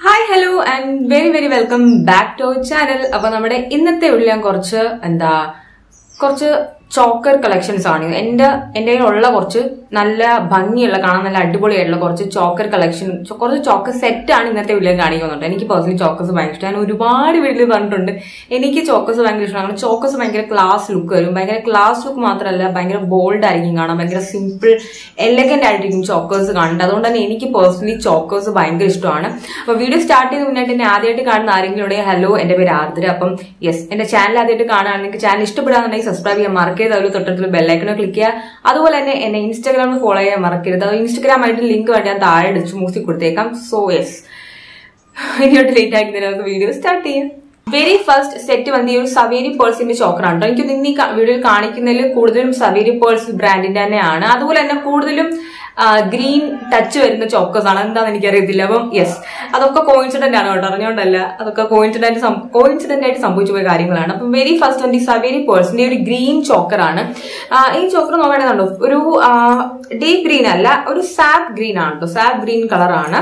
hi hello and very very welcome back to channel അപ്പൊ നമ്മുടെ ഇന്നത്തെ വീഡിയോ ഞാൻ കുറച്ച് എന്താ കുറച്ച് ചോക്കർ കളക്ഷൻസ് ആണ് എന്റെ എന്റെ കയ്യിലുള്ള കുറച്ച് നല്ല ഭംഗിയുള്ള കാണാൻ നല്ല അടിപൊളിയായിട്ടുള്ള കുറച്ച് ചോക്കർ കളക്ഷൻ കുറച്ച് ചോക്കർ സെറ്റ് ആണ് ഇന്നത്തെ വീഡിയോ കാണിക്കുന്നുണ്ട് എനിക്ക് പേഴ്സണലി ചോക്കസ് ഭയങ്കര ഇഷ്ടം ഞാൻ ഒരുപാട് വീഡിയോ പറഞ്ഞിട്ടുണ്ട് എനിക്ക് ചോക്കസ് ഭയങ്കര ഇഷ്ടമാണ് ചോക്കസ് ഭയങ്കര ക്ലാസ് ലുക്ക് വരും ഭയങ്കര ക്ലാസ് ലുക്ക് മാത്രമല്ല ഭയങ്കര ബോൾഡ് ആയിരിക്കും കാണാൻ ഭയങ്കര സിമ്പിൾ എലഗന്റ് ആയിട്ടിരിക്കും ചോക്കേഴ്സ് കാണുന്നത് അതുകൊണ്ട് തന്നെ എനിക്ക് പേഴ്സണലി ചോക്കേഴ്സ് ഭയങ്കര ഇഷ്ടമാണ് അപ്പൊ വീഡിയോ സ്റ്റാർട്ട് ചെയ്ത് മുന്നായിട്ട് എന്നെ ആദ്യമായിട്ട് കാണുന്ന ആരെങ്കിലും ഉണ്ടെങ്കിൽ ഹലോ എന്റെ പേര് ആർദ്ര അപ്പം യെസ് എന്റെ ചാനൽ ആദ്യമായിട്ട് കാണുകയാണെങ്കിൽ ചാനൽ ഇഷ്ടപ്പെടാന്നുണ്ടെങ്കിൽ സബ്സ്ക്രൈബ് ചെയ്യാൻ മറക്കരുത് അതിൽ തൊട്ടടുത്തുള്ള ബെല്ലൈക്കണോ ക്ലിക്ക് ചെയ്യുക അതുപോലെ തന്നെ എന്നെ ഇൻസ്റ്റാഗ്രാമിൽ ഫോളോ ചെയ്യാൻ മറക്കരുത് അത് ഇൻസ്റ്റാഗ്രാം ആയിട്ട് ലിങ്ക് വേണ്ടി ഞാൻ താഴെ ഡിച്ച് മൂസി കൊടുത്തേക്കാം സോ യെസ് ഇനിയോട്ട് ലേറ്റ് ആക്കി നമുക്ക് വീഡിയോ സ്റ്റാർട്ട് ചെയ്യാം വെരി ഫസ്റ്റ് സെറ്റ് വന്ന് ഈ ഒരു സവേരി പേഴ്സിന്റെ ചോക്കറാണ് കേട്ടോ എനിക്ക് ഇന്ന് ഈ വീഡിയോയിൽ കാണിക്കുന്നതിൽ കൂടുതലും സവേരി പേഴ്സ് ബ്രാൻഡിന്റെ തന്നെയാണ് അതുപോലെ തന്നെ കൂടുതലും ഗ്രീൻ ടച്ച് വരുന്ന ചോക്കേഴ്സ് ആണ് എന്താണെന്ന് എനിക്കറിയത്തില്ല അപ്പം യെസ് അതൊക്കെ കോയിൻസിഡന്റ് ആണ് കേട്ടോ അറിഞ്ഞോണ്ടല്ല അതൊക്കെ കോയിൻസിഡന്റ് കോയിൻസിഡന്റ് ആയിട്ട് സംഭവിച്ചു പോയ കാര്യങ്ങളാണ് അപ്പം വെരി ഫസ്റ്റ് വന്ന് ഈ സവേരി പേഴ്സിന്റെ ഒരു ഗ്രീൻ ചോക്കറാണ് ഈ ചോക്കർ നോക്കണമെന്നുണ്ടോ ഒരു ഡീപ് ഗ്രീൻ അല്ല ഒരു സാപ്പ് ഗ്രീൻ ആണ് കേട്ടോ സാപ്പ് ഗ്രീൻ കളറാണ്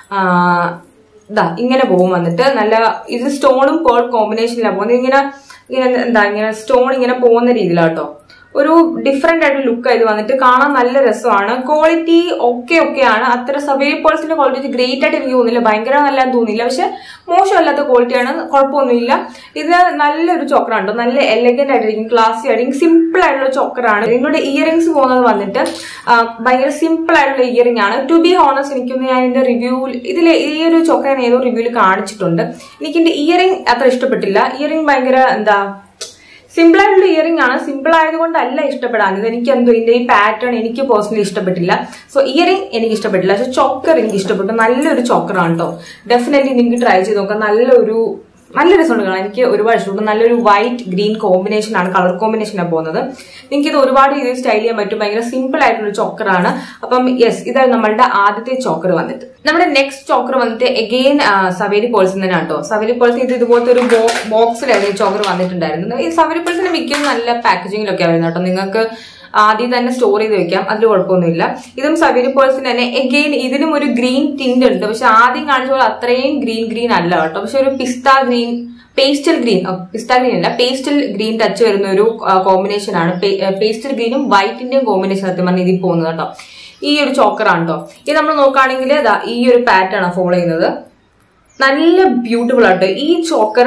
ഇതാ ഇങ്ങനെ പോകും വന്നിട്ട് നല്ല ഇത് സ്റ്റോണും പേൾ കോമ്പിനേഷനിലാണ് പോകുന്നത് ഇങ്ങനെ ഇങ്ങനെ എന്താ ഇങ്ങനെ സ്റ്റോൺ ഇങ്ങനെ പോകുന്ന രീതിയിലാട്ടോ ഒരു ഡിഫറെന്റ് ആയിട്ട് ലുക്ക് ആയത് വന്നിട്ട് കാണാൻ നല്ല രസമാണ് ക്വാളിറ്റി ഒക്കെ ഒക്കെയാണ് അത്ര സവേരി പേഴ്സിന്റെ ക്വാളിറ്റി ഗ്രേറ്റ് ആയിട്ട് എനിക്ക് തോന്നുന്നില്ല ഭയങ്കര നല്ല തോന്നില്ല പക്ഷെ മോശമല്ലാത്ത ക്വാളിറ്റിയാണ് കുഴപ്പമൊന്നുമില്ല ഇത് നല്ലൊരു ചോക്കറാണ് നല്ല എലഗന്റ് ആയിട്ടിരിക്കും ക്ലാസി ആയിരിക്കും സിമ്പിൾ ആയിട്ടുള്ള ചോക്കറാണ് നിങ്ങളുടെ ഇയറിംഗ്സ് പോകുന്നത് വന്നിട്ട് ഭയങ്കര സിമ്പിൾ ആയിട്ടുള്ള ഇയറിംഗ് ആണ് ടു ബി ഹോണസ്റ്റ് എനിക്കൊന്ന് ഞാൻ എന്റെ റിവ്യൂ ഇതിൽ ഈ ഒരു ചോക്കർ ഞാൻ ഏതോ റിവ്യൂവിൽ കാണിച്ചിട്ടുണ്ട് എനിക്ക് എന്റെ ഇയറിംഗ് അത്ര ഇഷ്ടപ്പെട്ടില്ല ഇയറിംഗ് ഭയങ്കര എന്താ സിമ്പിൾ ആയിട്ടുള്ള ഇയറിംഗ് ആണ് സിമ്പിൾ ആയതുകൊണ്ടല്ല ഇഷ്ടപ്പെടാഞ്ഞത് എനിക്ക് എന്തോ ഇതിന്റെ ഈ പാറ്റേൺ എനിക്ക് പേഴ്സണലി ഇഷ്ടപ്പെട്ടില്ല സോ ഇയറിംഗ് എനിക്ക് ഇഷ്ടപ്പെട്ടില്ല പക്ഷെ ചോക്കർ എനിക്ക് ഇഷ്ടപ്പെട്ടു നല്ലൊരു ചോക്കറാണ് കേട്ടോ ഡെഫിനറ്റ്ലി നിങ്ങൾക്ക് ട്രൈ ചെയ്ത് നോക്കാം നല്ലൊരു നല്ല രസമുണ്ട് കാണാൻ എനിക്ക് ഒരുപാട് ഇഷ്ടപ്പെട്ടു നല്ലൊരു വൈറ്റ് ഗ്രീൻ കോമ്പിനേഷൻ ആണ് കളർ കോമ്പിനേഷനാണ് പോകുന്നത് നിങ്ങൾക്ക് ഇത് ഒരുപാട് രീതിയിൽ സ്റ്റൈൽ ചെയ്യാൻ പറ്റും ഭയങ്കര സിമ്പിൾ ആയിട്ടുള്ള ചോക്കറാണ് അപ്പം യെസ് ഇതാണ് നമ്മളുടെ ആദ്യത്തെ ചോക്കർ വന്നിട്ട് നമ്മുടെ നെക്സ്റ്റ് ചോക്കർ വന്നിട്ട് എഗെയിൻ സവേരി പേഴ്സൺ തന്നെയാണ് കേട്ടോ സവേരി പേഴ്സൺ ഇത് ഇതുപോലത്തെ ഒരു ബോക്സിലായിരുന്നു ഈ ചോക്കർ വന്നിട്ടുണ്ടായിരുന്നത് ഈ സവേരി പേഴ്സൺ മിക്ക നല്ല പാക്കേജിങ്ങിലൊക്കെ വരുന്നത് കേട്ടോ നിങ്ങൾക്ക് ആദ്യം തന്നെ സ്റ്റോർ ചെയ്ത് വെക്കാം അതിൽ കുഴപ്പമൊന്നുമില്ല ഇതും സവേരി പേഴ്സിന് തന്നെ എഗെയിൻ ഇതിനും ഒരു ഗ്രീൻ ടിന്റ് ഉണ്ട് പക്ഷെ ആദ്യം കാണിച്ച പോലെ അത്രയും ഗ്രീൻ ഗ്രീൻ അല്ല കേട്ടോ പക്ഷെ ഒരു pista green pastel green pista green അല്ല പേസ്റ്റൽ ഗ്രീൻ ടച്ച് വരുന്ന ഒരു കോമ്പിനേഷൻ ആണ് പേസ്റ്റൽ ഗ്രീനും വൈറ്റിന്റെയും കോമ്പിനേഷൻ സത്യം പറഞ്ഞാൽ ഇതിൽ പോകുന്നത് കേട്ടോ ഈ ഒരു ചോക്കറാണ് കേട്ടോ ഇത് നമ്മൾ നോക്കുകയാണെങ്കിൽ അതാ ഈ ഒരു പാറ്റേൺ ആണ് ഫോളോ ചെയ്യുന്നത് നല്ല ബ്യൂട്ടിഫുൾ ആയിട്ട് ഈ ചോക്കറ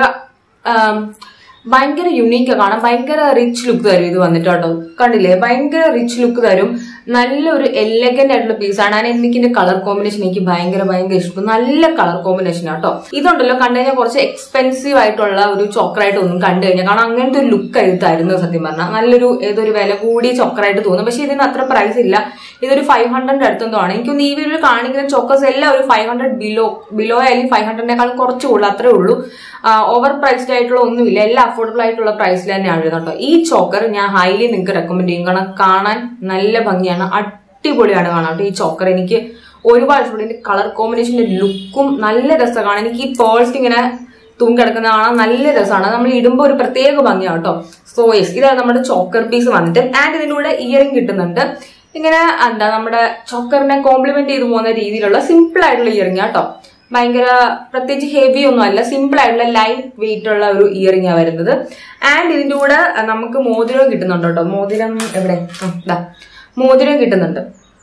ഭയങ്കര യുണീക്ക് കാണാം ഭയങ്കര റിച്ച് ലുക്ക് തരും ഇത് വന്നിട്ട് കേട്ടോ കണ്ടില്ലേ ഭയങ്കര റിച്ച് ലുക്ക് തരും നല്ലൊരു എലഗന്റ് ആയിട്ടുള്ള പീസാണ് ഞാൻ എനിക്ക് ഇതിന്റെ കളർ കോമ്പിനേഷൻ എനിക്ക് ഭയങ്കര ഭയങ്കര ഇഷ്ടം നല്ല കളർ കോമ്പിനേഷൻ ആട്ടോ ഇതുണ്ടല്ലോ കണ്ടു കഴിഞ്ഞാൽ കുറച്ച് എക്സ്പെൻസീവ് ആയിട്ടുള്ള ഒരു ചോക്കറായിട്ട് ഒന്നും കണ്ടു കഴിഞ്ഞാൽ കാരണം അങ്ങനത്തെ ഒരു ലുക്ക് ആയിട്ട് തരുന്നത് സത്യം പറഞ്ഞാൽ നല്ലൊരു ഏതൊരു വില കൂടിയ ചോക്കറായിട്ട് തോന്നും പക്ഷെ ഇതിന് അത്ര പ്രൈസ് ഇല്ല ഇതൊരു ഫൈവ് ഹൺഡ്രഡ് അടുത്തെന്തോ ആണ് എനിക്കൊന്ന് ഈ വീഡിയോയിൽ കാണിക്കുന്ന ചോക്കേഴ്സ് എല്ലാം ഒരു ഫൈവ് ഹൺഡ്രഡ് ബിലോ ബിലോ ആയാലും ഫൈവ് ഹൺഡ്രഡിനേക്കാളും കുറച്ച് കൂടുതൽ അത്രേ ഉള്ളൂ ഓവർ പ്രൈസ്ഡ് ആയിട്ടുള്ള ഒന്നുമില്ല എല്ലാം അഫോർഡബിൾ ആയിട്ടുള്ള പ്രൈസിൽ തന്നെയാണ് കേട്ടോ ഈ ചോക്കർ ഞാൻ ഹൈലി നിങ്ങൾക്ക് റെക്കമെൻഡ് ചെയ്യും കാരണം കാണാൻ നല്ല ഭംഗിയാണ് അടിപൊളിയാണ് കാണാൻ കേട്ടോ ഈ ചോക്കർ എനിക്ക് ഒരുപാട് ഇഷ്ടപ്പെട്ടു ഇതിന്റെ കളർ കോമ്പിനേഷന്റെ ലുക്കും നല്ല രസമാണ് എനിക്ക് ഈ പേഴ്സ് ഇങ്ങനെ തൂങ്ങിക്കിടക്കുന്ന കാണാൻ നല്ല രസമാണ് നമ്മൾ ഇടുമ്പോൾ ഒരു പ്രത്യേക ഭംഗിയാണ് കേട്ടോ സോ യെസ് ഇതാണ് നമ്മുടെ ചോക്കർ പീസ് വന്നിട്ട് ആൻഡ് ഇതിന്റെ കൂടെ ഇയറിംഗ് കിട്ടുന്നുണ്ട് ഇങ്ങനെ എന്താ നമ്മുടെ ചോക്കറിനെ കോംപ്ലിമെന്റ് ചെയ്തു പോകുന്ന രീതിയിലുള്ള സിമ്പിൾ ആയിട്ടുള്ള ഇയറിംഗ് കേട്ടോ ഭയങ്കര പ്രത്യേകിച്ച് ഹെവി ഒന്നും അല്ല സിമ്പിൾ ആയിട്ടുള്ള ലൈറ്റ് വെയിറ്റ് ഉള്ള ഒരു ഇയറിംഗ് ആണ് വരുന്നത് ആൻഡ് ഇതിന്റെ കൂടെ നമുക്ക് മോതിരം കിട്ടുന്നുണ്ട് കേട്ടോ മോതിരം എവിടെ മോതിരം കിട്ടുന്നുണ്ട്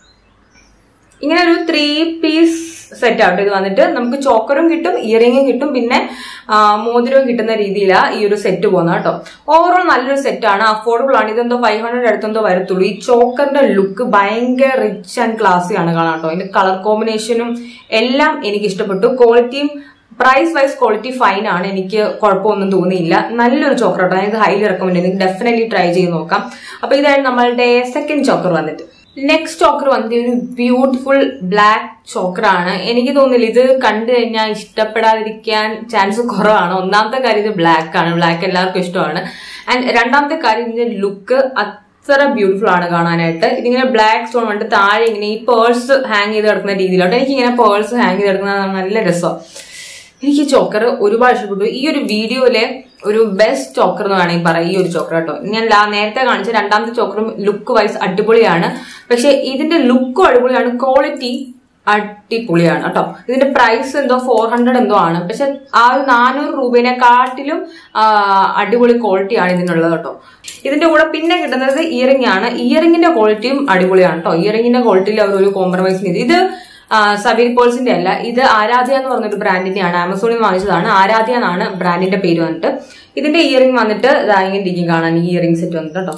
ഇങ്ങനെ ഒരു ത്രീ പീസ് സെറ്റ് ആട്ടോ ഇത് വന്നിട്ട് നമുക്ക് ചോക്കറും കിട്ടും ഇയറിംഗും കിട്ടും പിന്നെ മോതിരവും കിട്ടുന്ന രീതിയിലാണ് ഈ ഒരു സെറ്റ് പോകുന്നത് കേട്ടോ ഓവറോൾ നല്ലൊരു സെറ്റാണ് അഫോർഡബിൾ ആണ് ഇതെന്തോ ഫൈവ് ഹൺഡ്രഡ് അടുത്തെന്തോ വരത്തുള്ളൂ ഈ ചോക്കറിന്റെ ലുക്ക് ഭയങ്കര റിച്ച് ആൻഡ് ക്ലാസി ആണ് കാണാം കേട്ടോ അതിന്റെ കളർ കോമ്പിനേഷനും എല്ലാം എനിക്ക് ഇഷ്ടപ്പെട്ടു ക്വാളിറ്റിയും പ്രൈസ് വൈസ് ക്വാളിറ്റി ഫൈൻ ആണ് എനിക്ക് കുഴപ്പമൊന്നും തോന്നിയില്ല നല്ലൊരു ചോക്കർ കേട്ടോ ഞാൻ ഇത് ഹൈലി റെക്കമെൻഡ് ചെയ്യുന്നു ഡെഫിനറ്റ്ലി ട്രൈ ചെയ്ത് നോക്കാം അപ്പൊ ഇതായിരുന്നു നമ്മളുടെ സെക്കൻഡ് ചോക്കർ വന്നിട്ട് നെക്സ്റ്റ് ചോക്കർ വന്നിട്ട് ഒരു ബ്യൂട്ടിഫുൾ ബ്ലാക്ക് ചോക്കർ ആണ് എനിക്ക് തോന്നുന്നില്ല ഇത് കണ്ടു കഴിഞ്ഞാൽ ഇഷ്ടപ്പെടാതിരിക്കാൻ ചാൻസ് കുറവാണ് ഒന്നാമത്തെ കാര്യം ഇത് ബ്ലാക്ക് ആണ് ബ്ലാക്ക് എല്ലാവർക്കും ഇഷ്ടമാണ് ആൻഡ് രണ്ടാമത്തെ കാര്യം ഇതിന്റെ ലുക്ക് അത്ര ബ്യൂട്ടിഫുൾ ആണ് കാണാനായിട്ട് ഇതിങ്ങനെ ബ്ലാക്ക് സ്റ്റോൺ വന്നിട്ട് താഴെ ഇങ്ങനെ ഈ പേഴ്സ് ഹാങ് ചെയ്ത് കിടക്കുന്ന രീതിയിലോട്ട് എനിക്ക് ഇങ്ങനെ പേഴ്സ് ഹാങ് ചെയ്ത് കിടക്കുന്നത് നല്ല രസമാണ് എനിക്ക് ചോക്കർ ഒരുപാട് ഇഷ്ടപ്പെട്ടു ഈ ഒരു വീഡിയോയിലെ ഒരു ബെസ്റ്റ് ചോക്കർ എന്ന് വേണമെങ്കിൽ പറയാം ഈ ഒരു ചോക്കർ കേട്ടോ ഞാൻ ലാ- നേരത്തെ കാണിച്ച രണ്ടാമത്തെ ചോക്കറും ലുക്ക് വൈസ് അടിപൊളിയാണ് പക്ഷെ ഇതിന്റെ ലുക്കും അടിപൊളിയാണ് ക്വാളിറ്റി അടിപൊളിയാണ് കേട്ടോ ഇതിന്റെ പ്രൈസ് എന്തോ ഫോർ ഹൺഡ്രഡ് എന്തോ ആണ് പക്ഷെ ആ ഒരു നാനൂറ് രൂപേനെക്കാട്ടിലും ആ, അടിപൊളി ക്വാളിറ്റിയാണ് ഇതിനുള്ളത് കേട്ടോ ഇതിന്റെ കൂടെ പിന്നെ കിട്ടുന്നത് ഇയറിംഗ് ആണ് ഇയറിംഗിന്റെ ക്വാളിറ്റിയും അടിപൊളിയാണ് കേട്ടോ ഇയറിംഗിന്റെ ക്വാളിറ്റിയിൽ അവർ ഒരു കോംപ്രമൈസ് ചെയ്ത് ഇത് സബീർ പോൾസിന്റെ അല്ല ഇത് ആരാധ്യ എന്ന് പറഞ്ഞൊരു ബ്രാൻഡിന്റെയാണ് ആമസോണിൽ നിന്ന് വാങ്ങിച്ചതാണ് ആരാധ്യ എന്നാണ് ബ്രാൻഡിന്റെ പേര് വന്നിട്ട് ഇതിന്റെ ഇയറിംഗ് വന്നിട്ട് ദാ ഇങ്ങനെ ഇരിക്കും കാണാൻ ഈ ഇയറിംഗ് സെറ്റ് വന്നിട്ട് കേട്ടോ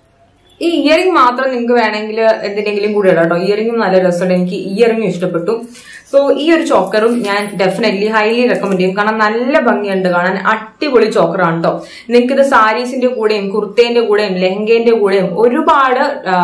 ഈ ഇയറിംഗ് മാത്രം നിങ്ങൾക്ക് വേണമെങ്കിൽ എന്തിനെങ്കിലും കൂടെ ഇടാം കേട്ടോ ഇയറിംഗും നല്ല രസമുണ്ട് എനിക്ക് ഇയറിംഗും ഇഷ്ടപ്പെട്ടു സോ ഈ ഒരു ചോക്കറും ഞാൻ ഡെഫിനറ്റ്ലി ഹൈലി റെക്കമെൻഡ് ചെയ്യും കാരണം നല്ല ഭംഗിയുണ്ട് കാണാൻ അടിപൊളി ചോക്കറാണ് കേട്ടോ നിങ്ങൾക്ക് ഇത് സാരീസിന്റെ കൂടെയും കുർത്തേന്റെ കൂടെയും ലെഹങ്കേന്റെ കൂടെയും ഒരുപാട് ആ,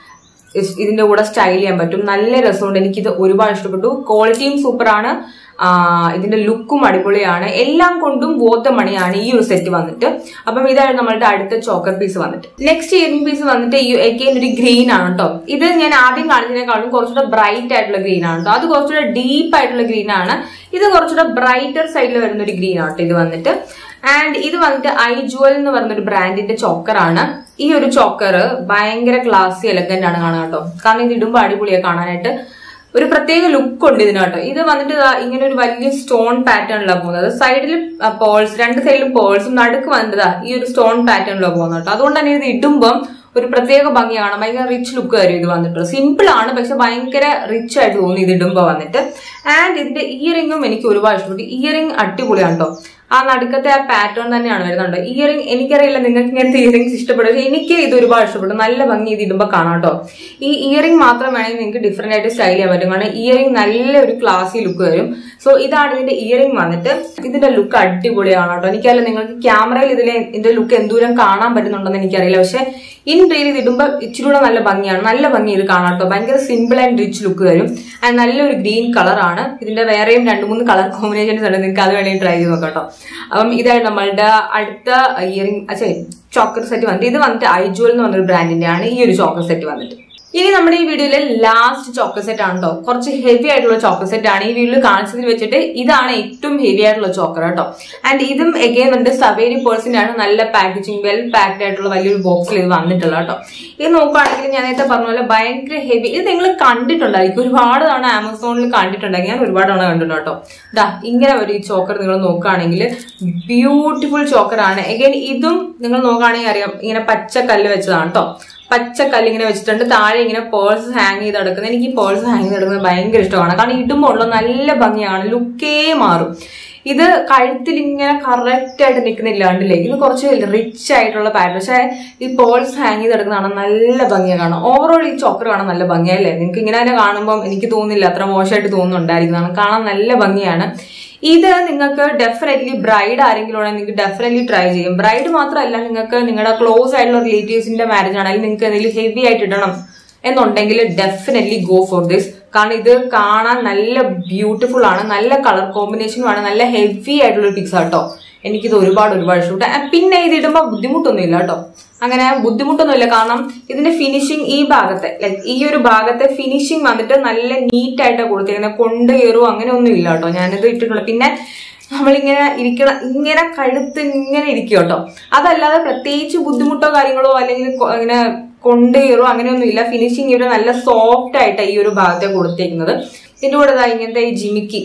ഇസ് ഇതിന്റെ കൂടെ സ്റ്റൈൽ ചെയ്യാൻ പറ്റും നല്ല രസമുണ്ട് എനിക്കിത് ഒരുപാട് ഇഷ്ടപ്പെട്ടു ക്വാളിറ്റിയും സൂപ്പറാണ് ഇതിന്റെ ലുക്കും അടിപൊളിയാണ് എല്ലാം കൊണ്ടും ബോത്ത മണിയാണ് ഈ ഒരു സെറ്റ് വന്നിട്ട് അപ്പം ഇതാണ് നമ്മളുടെ അടുത്ത ചോക്കർ പീസ് വന്നിട്ട് നെക്സ്റ്റ് ഇയറിംഗ് പീസ് വന്നിട്ട് എഗെയിൻ ഒരു ഗ്രീൻ ആണ് കേട്ടോ ഇത് ഞാൻ ആദ്യം കാണിച്ചതിനേക്കാളും കുറച്ചുകൂടെ ബ്രൈറ്റ് ആയിട്ടുള്ള ഗ്രീൻ ആണ് കേട്ടോ അത് കുറച്ചുകൂടെ ഡീപ്പ് ആയിട്ടുള്ള ഗ്രീൻ ആണ് ഇത് കുറച്ചുകൂടെ ബ്രൈറ്റർ സൈഡിൽ വരുന്ന ഒരു ഗ്രീൻ ആണ് കേട്ടോ ഇത് വന്നിട്ട് ആൻഡ് ഇത് വന്നിട്ട് ഐ ജുവൽ എന്ന് പറഞ്ഞൊരു ബ്രാൻഡിന്റെ ചോക്കറാണ് ഈ ഒരു ചോക്കർ ഭയങ്കര ക്ലാസി എലഗന്റ് ആണ് കാണാൻ കേട്ടോ കാരണം ഇത് ഇടുമ്പോൾ അടിപൊളിയാണ് കാണാനായിട്ട് ഒരു പ്രത്യേക ലുക്ക് ഉണ്ട് ഇതിന് കേട്ടോ ഇത് വന്നിട്ട് ദാ ഇങ്ങനെ ഒരു വലിയ സ്റ്റോൺ പാറ്റേണിലാണ് പോകുന്നത് സൈഡിൽ പേൾസ് രണ്ട് സൈഡിലും പേൾസും നടുക്ക് വന്നതാ ഈ ഒരു സ്റ്റോൺ പാറ്റേണിലാണ് പോകുന്നത് കേട്ടോ അതുകൊണ്ട് തന്നെ ഇത് ഇടുമ്പം ഒരു പ്രത്യേക ഭംഗിയാണ് ഭയങ്കര റിച്ച് ലുക്ക് വരും ഇത് വന്നിട്ട് സിമ്പിൾ ആണ് പക്ഷെ ഭയങ്കര റിച്ച് ആയിട്ട് തോന്നി ഇത് ഇടുമ്പോൾ വന്നിട്ട് ആൻഡ് ഇതിന്റെ ഇയറിംഗും എനിക്ക് ഒരുപാട് ഇഷ്ടപ്പെട്ടു ഇയറിംഗ് അടിപൊളിയാണ് കേട്ടോ ആ നടുക്കത്തെ ആ പാറ്റേൺ തന്നെയാണ് വരുന്നുണ്ട് ഇയറിംഗ് എനിക്കറിയില്ല നിങ്ങൾക്ക് ഇങ്ങനത്തെ ഇയറിംഗ്സ് ഇഷ്ടപ്പെടും പക്ഷേ എനിക്ക് ഇത് ഒരുപാട് ഇഷ്ടപ്പെട്ടു നല്ല ഭംഗി ഇത് ഇടുമ്പോൾ കാണാം കേട്ടോ ഈ ഇയറിംഗ് മാത്രം വേണമെങ്കിൽ നിങ്ങൾക്ക് ഡിഫറെന്റ് ആയിട്ട് സ്റ്റൈൽ ചെയ്യാൻ പറ്റും കാരണം ഇയറിംഗ് നല്ല ഒരു ക്ലാസി ലുക്ക് വരും സോ ഇതാണ് ഇതിന്റെ ഇയറിംഗ് വന്നിട്ട് ഇതിന്റെ ലുക്ക് അടിപൊളിയാണ് കേട്ടോ എനിക്കറിയില്ല നിങ്ങൾക്ക് ക്യാമറയിൽ ഇതിലെ ഇതിന്റെ ലുക്ക് എന്തോരം കാണാൻ പറ്റുന്നുണ്ടെന്ന് എനിക്കറിയില്ല പക്ഷെ ഇൻ റിയൽ ഇത് ഇടുമ്പോൾ ഇച്ചിരി കൂടെ നല്ല ഭംഗിയാണ് നല്ല ഭംഗി ഇത് കാണാം കേട്ടോ ഭയങ്കര സിമ്പിൾ ആൻഡ് റിച്ച് ലുക്ക് വരും ആൻഡ് നല്ലൊരു ഗ്രീൻ കളറാണ് ഇതിന്റെ വേറെയും രണ്ട് മൂന്ന് കളർ കോമ്പിനേഷൻസ് ഉണ്ട് നിങ്ങൾക്ക് അത് വേണമെങ്കിൽ ട്രൈ ചെയ്ത് നോക്കാം കേട്ടോ അപ്പം ഇതാണ് നമ്മളുടെ അടുത്ത ഇയറിംഗ് അച്ഛേ ചോക്കർ സെറ്റ് വന്നിട്ട് ഇത് വന്നിട്ട് ഐജുവൽ എന്ന് പറഞ്ഞൊരു ബ്രാൻഡിന്റെ ആണ് ഈ ഒരു ചോക്കർ സെറ്റ് വന്നിട്ട് ഇനി നമ്മുടെ ഈ വീഡിയോയിലെ ലാസ്റ്റ് ചോക്കർ സെറ്റ് ആണ് കേട്ടോ കുറച്ച് ഹെവി ആയിട്ടുള്ള ചോക്കർ സെറ്റ് ആണ് ഈ വീഡിയോയിൽ കാണിച്ചതിൽ വെച്ചിട്ട് ഇതാണ് ഏറ്റവും ഹെവി ആയിട്ടുള്ള ചോക്കർ കേട്ടോ ആൻഡ് ഇതും എഗെയിൻ വന്നിട്ട് സവേരി പേഴ്സിന്റെ ആണ് നല്ല പാക്കേജിങ് വെൽ പാക്ഡ് ആയിട്ടുള്ള വലിയൊരു ബോക്സിൽ ഇത് വന്നിട്ടുള്ള കേട്ടോ ഇത് നോക്കുകയാണെങ്കിൽ ഞാൻ നേരത്തെ പറഞ്ഞ പോലെ ഭയങ്കര ഹെവി ഇത് നിങ്ങൾ കണ്ടിട്ടുണ്ടായിരിക്കും ഒരുപാട് തവണ ആമസോണിൽ കണ്ടിട്ടുണ്ടെങ്കിൽ ഞാൻ ഒരുപാട് തവണ കണ്ടിട്ടുണ്ട് കേട്ടോ ദാ ഇങ്ങനെ ഒരു ഈ ചോക്കർ നിങ്ങൾ നോക്കുകയാണെങ്കിൽ ബ്യൂട്ടിഫുൾ ചോക്കർ ആണ് എഗെയിൻ ഇതും നിങ്ങൾ നോക്കുകയാണെങ്കിൽ അറിയാം ഇങ്ങനെ പച്ച കല്ല് വെച്ചതാണ് കേട്ടോ പച്ച കല്ല് ഇങ്ങനെ വെച്ചിട്ടുണ്ട് താഴെ ഇങ്ങനെ പേഴ്സ് ഹാങ് ചെയ്ത് കിടക്കുന്നത് എനിക്ക് ഈ പേഴ്സ് ഹാങ് ചെയ്ത് കിടക്കുന്നത് ഭയങ്കര ഇഷ്ടമാണ് കാരണം ഇടുമ്പോൾ ഉള്ള നല്ല ഭംഗിയാണ് ലുക്കേ മാറും ഇത് കഴുത്തിൽ ഇങ്ങനെ കറക്റ്റ് ആയിട്ട് നിൽക്കുന്നില്ല കണ്ടില്ലേ ഇത് കുറച്ച് റിച്ച് ആയിട്ടുള്ള പാറ്റേൺ പക്ഷേ ഈ പേൾസ് ഹാങ് ചെയ്ത് കിടക്കുന്നതാണ് നല്ല ഭംഗിയാണ് കാണാം ഓവറോൾ ഈ ചോക്കർ കാണാൻ നല്ല ഭംഗിയല്ലേ നിങ്ങൾക്ക് ഇങ്ങനെ തന്നെ കാണുമ്പോൾ എനിക്ക് തോന്നുന്നില്ല അത്ര മോശമായിട്ട് തോന്നുന്നുണ്ടായിരിക്കുന്നതാണ് കാണാൻ നല്ല ഭംഗിയാണ് ഇത് നിങ്ങൾക്ക് ഡെഫിനറ്റ്ലി ബ്രൈഡ് ആരെങ്കിലും ഉണ്ടെങ്കിൽ നിങ്ങൾക്ക് ഡെഫിനറ്റ്ലി ട്രൈ ചെയ്യും ബ്രൈഡ് മാത്രമല്ല നിങ്ങൾക്ക് നിങ്ങളുടെ ക്ലോസ് ആയിട്ടുള്ള റിലേറ്റീവ്സിന്റെ മാരേജ് ആണെങ്കിൽ നിങ്ങൾക്ക് എന്തെങ്കിലും ഹെവി ആയിട്ട് ഇടണം എന്നുണ്ടെങ്കിൽ ഡെഫിനറ്റ്ലി ഗോ ഫോർ ദിസ് കാരണം ഇത് കാണാൻ നല്ല ബ്യൂട്ടിഫുൾ ആണ് നല്ല കളർ കോമ്പിനേഷനും ആണ് നല്ല ഹെവി ആയിട്ടുള്ള പിക്സ് കേട്ടോ എനിക്കിത് ഒരുപാട് ഒരുപാട് ഇഷ്ടപ്പെട്ടു ആ, പിന്നെ ഇത് ഇടുമ്പോൾ ബുദ്ധിമുട്ടൊന്നുമില്ല കേട്ടോ അങ്ങനെ ബുദ്ധിമുട്ടൊന്നുമില്ല കാരണം ഇതിന്റെ ഫിനിഷിങ് ഈ ഭാഗത്തെ ലൈക്ക് ഈ ഒരു ഭാഗത്തെ ഫിനിഷിങ് വന്നിട്ട് നല്ല നീറ്റ് ആയിട്ടാണ് കൊടുത്തിരിക്കുന്നത് കൊണ്ട് കയറുമോ അങ്ങനെ ഒന്നും ഇല്ല കേട്ടോ ഞാനിത് ഇട്ടിട്ടുള്ള പിന്നെ നമ്മളിങ്ങനെ ഇരിക്കണം ഇങ്ങനെ കഴുത്ത് ഇങ്ങനെ ഇരിക്കും കേട്ടോ അതല്ലാതെ പ്രത്യേകിച്ച് ബുദ്ധിമുട്ടോ കാര്യങ്ങളോ അല്ലെങ്കിൽ കൊ- ഇങ്ങനെ കൊണ്ട് കയറുമോ അങ്ങനെയൊന്നും ഇല്ല ഫിനിഷിങ് ഇവിടെ നല്ല സോഫ്റ്റ് ആയിട്ടാണ് ഈ ഒരു ഭാഗത്തെ കൊടുത്തേക്കുന്നത് ഇതിന്റെ കൂടെ ദാ ഇങ്ങനത്തെ ഈ ജിമിക്കി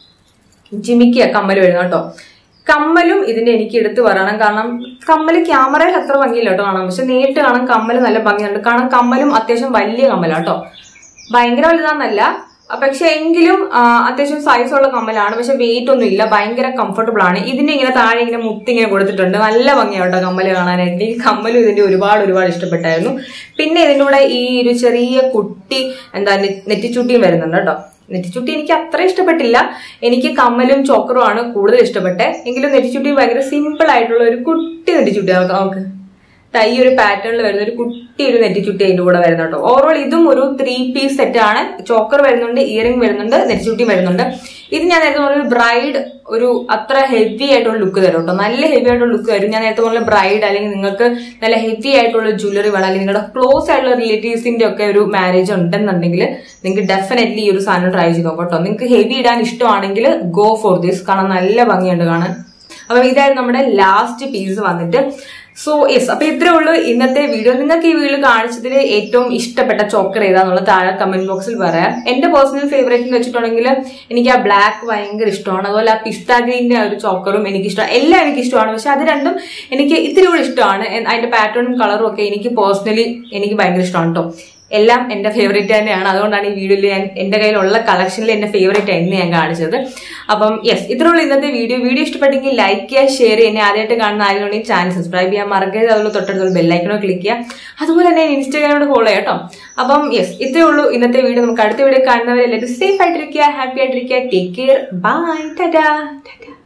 ജിമിക്കിയ കമ്മൽ വരുന്നത് കേട്ടോ കമ്മലും ഇതിന്റെ എനിക്ക് എടുത്തു പറയണം കാരണം കമ്മല് ക്യാമറയിൽ അത്ര ഭംഗിയില്ല കേട്ടോ കാണാം പക്ഷെ നേരിട്ട് കാണാൻ കമ്മൽ നല്ല ഭംഗിയുണ്ട് കാരണം കമ്മലും അത്യാവശ്യം വലിയ കമ്മലാണ് കേട്ടോ ഭയങ്കര വലുതാന്നല്ല ആ, പക്ഷെ എങ്കിലും ആ, അത്യാവശ്യം സൈസ് ഉള്ള കമ്മലാണ് പക്ഷെ വെയിറ്റ് ഒന്നും ഇല്ല ഭയങ്കര കംഫർട്ടബിൾ ആണ് ഇതിന്റെ ഇങ്ങനെ താഴെ ഇങ്ങനെ മുത്തി ഇങ്ങനെ കൊടുത്തിട്ടുണ്ട് നല്ല ഭംഗിയാണ് കേട്ടോ കമ്മല് കാണാനായിട്ട് ഈ കമ്മലും ഇതിന്റെ ഒരുപാട് ഒരുപാട് ഇഷ്ടപ്പെട്ടായിരുന്നു പിന്നെ ഇതിന്റെ കൂടെ ഈ ഒരു ചെറിയ കുട്ടി എന്താ നെ- നെറ്റിച്ചുട്ടിയും വരുന്നുണ്ട് കേട്ടോ നെറ്റിച്ചുട്ടി എനിക്ക് അത്ര ഇഷ്ടപ്പെട്ടില്ല എനിക്ക് കമ്മലും ചോക്കറും ആണ് കൂടുതൽ ഇഷ്ടപ്പെട്ടെ എങ്കിലും നെറ്റിച്ചുട്ടി ഭയങ്കര സിമ്പിൾ ആയിട്ടുള്ള ഒരു കുട്ടി നെറ്റിച്ചുട്ടി നമുക്ക് നമുക്ക് ദാ ഈ ഒരു പാറ്റേണിൽ വരുന്ന ഒരു കുട്ടി ഒരു നെറ്റിച്ചുട്ടി അതിന്റെ കൂടെ വരുന്ന കേട്ടോ ഓവറോൾ ഇതും ഒരു ത്രീ പീസ് സെറ്റ് ആണ് ചോക്കർ വരുന്നുണ്ട് ഇയറിംഗ് വരുന്നുണ്ട് നെറ്റിച്ചുട്ടി വരുന്നുണ്ട് ഇത് ഞാൻ നേരത്തെ പറഞ്ഞ ബ്രൈഡ് ഒരു അത്ര ഹെവി ആയിട്ടുള്ള ലുക്ക് തരും കേട്ടോ നല്ല ഹെവി ആയിട്ടുള്ള ലുക്ക് വരും ഞാൻ നേരത്തെ പറഞ്ഞ ബ്രൈഡ് അല്ലെങ്കിൽ നിങ്ങൾക്ക് നല്ല ഹെവി ആയിട്ടുള്ള ജ്വല്ലറി വേണം അല്ലെങ്കിൽ നിങ്ങളുടെ ക്ലോസ് ആയിട്ടുള്ള റിലേറ്റീവ്സിന്റെ ഒക്കെ ഒരു മാരേജ് ഉണ്ടെന്നുണ്ടെങ്കിൽ നിങ്ങൾക്ക് ഡെഫിനറ്റ്ലി ഈ ഒരു സാധനം ട്രൈ ചെയ്ത് നോക്കാം കേട്ടോ നിങ്ങൾക്ക് ഹെവി ഇടാൻ ഇഷ്ടമാണെങ്കിൽ ഗോ ഫോർ ദിസ് കാരണം നല്ല ഭംഗിയുണ്ട് കാണാൻ അപ്പം ഇതായിരുന്നു നമ്മുടെ ലാസ്റ്റ് പീസ് വന്നിട്ട് സോ യെസ് അപ്പൊ ഇത്രേ ഉള്ളൂ ഇന്നത്തെ വീഡിയോ നിങ്ങൾക്ക് ഈ വീഡിയോ കാണിച്ചതിൽ ഏറ്റവും ഇഷ്ടപ്പെട്ട ചോക്കർ ഏതാന്നുള്ള താഴെ കമന്റ് ബോക്സിൽ പറയാം എന്റെ പേഴ്സണൽ ഫേവറേറ്റ് എന്ന് വെച്ചിട്ടുണ്ടെങ്കിൽ എനിക്ക് ആ ബ്ലാക്ക് ഭയങ്കര ഇഷ്ടമാണ് അതുപോലെ ആ പിസ്ത ഗ്രീനിന്റെ ആ ഒരു ചോക്കറും എനിക്ക് ഇഷ്ടമാണ് എല്ലാം എനിക്ക് ഇഷ്ടമാണ് പക്ഷെ അത് രണ്ടും എനിക്ക് ഇത്തിരി കൂടി ഇഷ്ടമാണ് എൻ- അതിന്റെ പാറ്റേണും കളറും ഒക്കെ എനിക്ക് പേഴ്സണലി എനിക്ക് ഭയങ്കര ഇഷ്ടമാണ് കേട്ടോ എല്ലാം എന്റെ ഫേവറേറ്റ് തന്നെയാണ് അതുകൊണ്ടാണ് ഈ വീഡിയോയിൽ ഞാൻ എന്റെ കയ്യിലുള്ള കളക്ഷനിൽ എന്റെ ഫേവറേറ്റ് ആയിരുന്നു ഞാൻ കാണിച്ചത് അപ്പം യെസ് ഇത്രയുള്ള ഇന്നത്തെ വീഡിയോ വീഡിയോ ഇഷ്ടപ്പെട്ടെങ്കിൽ ലൈക്ക് ചെയ്യുക ഷെയർ ചെയ്യുക എന്നെ ആദ്യമായിട്ട് കാണുന്ന ആരെങ്കിലും ചാനൽ സബ്സ്ക്രൈബ് ചെയ്യാൻ മറക്കരുത് അതുപോലെ തൊട്ടടുത്തുള്ള ബെല്ലൈക്കണോ ക്ലിക്ക് ചെയ്യുക അതുപോലെ തന്നെ ഇൻസ്റ്റാഗ്രാമിലൂടെ ഫോളോ ചെയ്യാം കേട്ടോ അപ്പം യെസ് ഇത്രേ ഉള്ളൂ ഇന്നത്തെ വീഡിയോ നമുക്ക് അടുത്ത വീഡിയോ കാണുന്നവരെ എല്ലാവരും സേഫ് ആയിട്ടിരിക്കുക ഹാപ്പി ആയിട്ടിരിക്കുക take care bye tata Tata